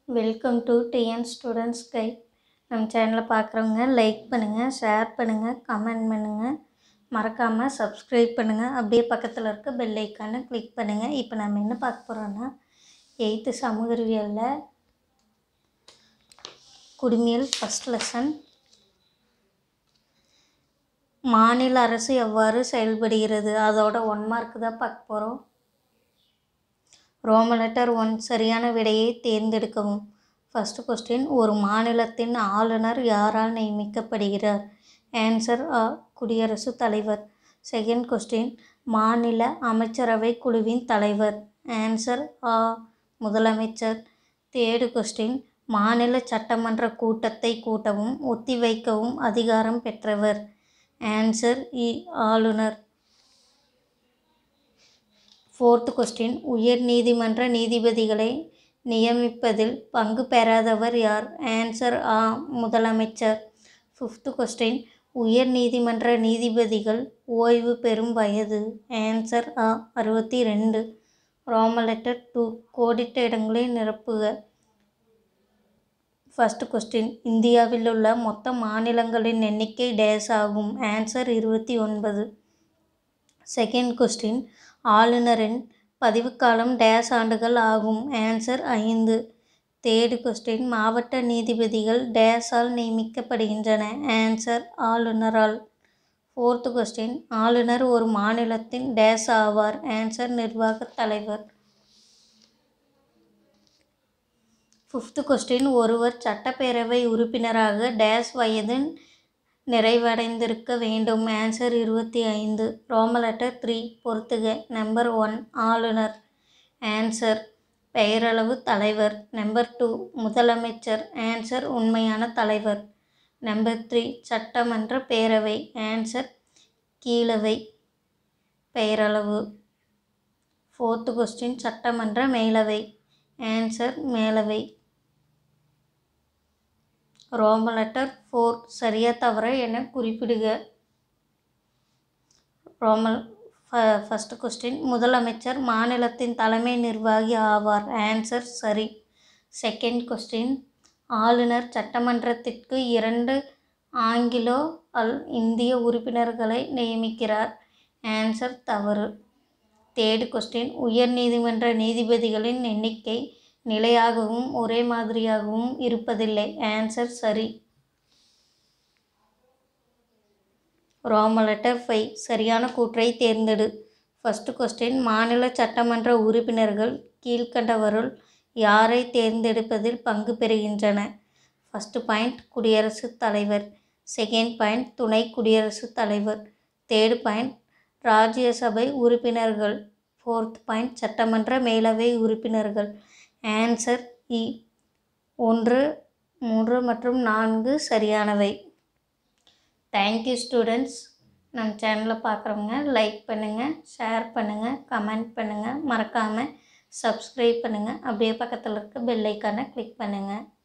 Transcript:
welcome to TN students guide நம்ம சேனலை பார்க்குறவங்க லைக் பண்ணுங்கள் ஷேர் பண்ணுங்கள் கமெண்ட் பண்ணுங்கள் மறக்காமல் சப்ஸ்கிரைப் பண்ணுங்கள் அப்படியே பக்கத்தில் இருக்க பெல் ஐக்கானை கிளிக் பண்ணுங்கள் இப்போ நம்ம என்ன பார்க்க போகிறோன்னா எயித்து சமூக அறிவியலில் குடிமியல் ஃபஸ்ட் லெசன் மாநில அரசு எவ்வாறு செயல்படுகிறது அதோட ஒன் மார்க் தான் பார்க்க போகிறோம் ரோம லெட்டர் ஒன் சரியான விடையை தேர்ந்தெடுக்கவும் ஃபஸ்ட்டு கொஸ்டின் ஒரு மாநிலத்தின் ஆளுநர் யாரால் நியமிக்கப்படுகிறார் ஆன்சர் அ குடியரசுத் தலைவர் செகண்ட் கொஸ்டின் மாநில அமைச்சரவை குழுவின் தலைவர் ஆன்சர் ஆ முதலமைச்சர் தேர்டு கொஸ்டின் மாநில சட்டமன்ற கூட்டத்தை கூட்டவும் ஒத்திவைக்கவும் அதிகாரம் பெற்றவர் ஆன்சர் இ ஆளுநர் ஃபோர்த் கொஸ்டின் உயர் நீதிமன்ற நீதிபதிகளை நியமிப்பதில் பங்கு பெறாதவர் யார் ஆன்சர் ஆ முதலமைச்சர் ஃபிஃப்த் கொஸ்டின் உயர் நீதிமன்ற நீதிபதிகள் ஓய்வு பெறும் வயது ஆன்சர் ஆ அறுபத்தி ரெண்டு ரோம லெட்டர் டூ கோடிட்ட இடங்களை நிரப்புக ஃபஸ்ட் கொஸ்டின் இந்தியாவில் உள்ள மொத்த மாநிலங்களின் எண்ணிக்கை டேஸ் ஆகும் ஆன்சர் இருபத்தி ஒன்பது செகண்ட் கொஸ்டின் ஆளுநரின் பதவிக்காலம் டேஸ் ஆண்டுகள் ஆகும் ஆன்சர் ஐந்து தேர்டு கொஸ்டின் மாவட்ட நீதிபதிகள் டேஸால் நியமிக்கப்படுகின்றன ஆன்சர் ஆளுநரால் ஃபோர்த்து கொஸ்டின் ஆளுநர் ஒரு மாநிலத்தின் டேஸ் ஆவார் ஆன்சர் நிர்வாகத் தலைவர் ஃபிஃப்த்து கொஸ்டின் ஒருவர் சட்டப்பேரவை உறுப்பினராக டேஸ் வயது நிறைவடைந்திருக்க வேண்டும் ஆன்சர் இருபத்தி ஐந்து ரோம லெட்டர் த்ரீ பொறுத்துக நம்பர் ஒன் ஆளுநர் ஆன்சர் பெயரளவு தலைவர் நம்பர் டூ முதலமைச்சர் ஆன்சர் உண்மையான தலைவர் நம்பர் த்ரீ சட்டமன்ற பேரவை ஆன்சர் கீழவை பெயரளவு ஃபோர்த்து கொஸ்டின் சட்டமன்ற மேலவை ஆன்சர் மேலவை ரோம லெட்டர் ஃபோர் சரியா தவற என குறிப்பிடுக ரோமல் ஃபஸ்ட்டு கொஸ்டின் முதலமைச்சர் மாநிலத்தின் தலைமை நிர்வாகி ஆவார் ஆன்சர் சரி செகண்ட் கொஸ்டின் ஆளுநர் சட்டமன்றத்திற்கு இரண்டு ஆங்கிலோ அல் இந்திய உறுப்பினர்களை நியமிக்கிறார் ஆன்சர் தவறு தேர்டு கொஸ்டின் உயர் நீதிமன்ற நீதிபதிகளின் எண்ணிக்கை நிலையாகவும் ஒரே மாதிரியாகவும் இருப்பதில்லை ஆன்சர் சரி ரோம லெட்டர் ஃபைவ் சரியான கூற்றை தேர்ந்தெடு ஃபஸ்ட்டு கொஸ்டின் மாநில சட்டமன்ற உறுப்பினர்கள் கீழ்கண்டவருள் யாரை தேர்ந்தெடுப்பதில் பங்கு பெறுகின்றன ஃபஸ்ட்டு பாயிண்ட் குடியரசுத் தலைவர் செகண்ட் பாயிண்ட் துணை குடியரசுத் தலைவர் தேர்டு பாயிண்ட் ராஜ்யசபை உறுப்பினர்கள் ஃபோர்த் பாயிண்ட் சட்டமன்ற மேலவை உறுப்பினர்கள் ஆன்சர் இ ஒன்று மூன்று மற்றும் நான்கு சரியானவை தேங்க்யூ ஸ்டூடெண்ட்ஸ் நம்ம சேனலை பார்க்குறவங்க லைக் பண்ணுங்கள் ஷேர் பண்ணுங்கள் கமெண்ட் பண்ணுங்கள் மறக்காமல் சப்ஸ்கிரைப் பண்ணுங்கள் அப்படியே பக்கத்தில் இருக்க பெல் ஐக்கானை கிளிக் பண்ணுங்கள்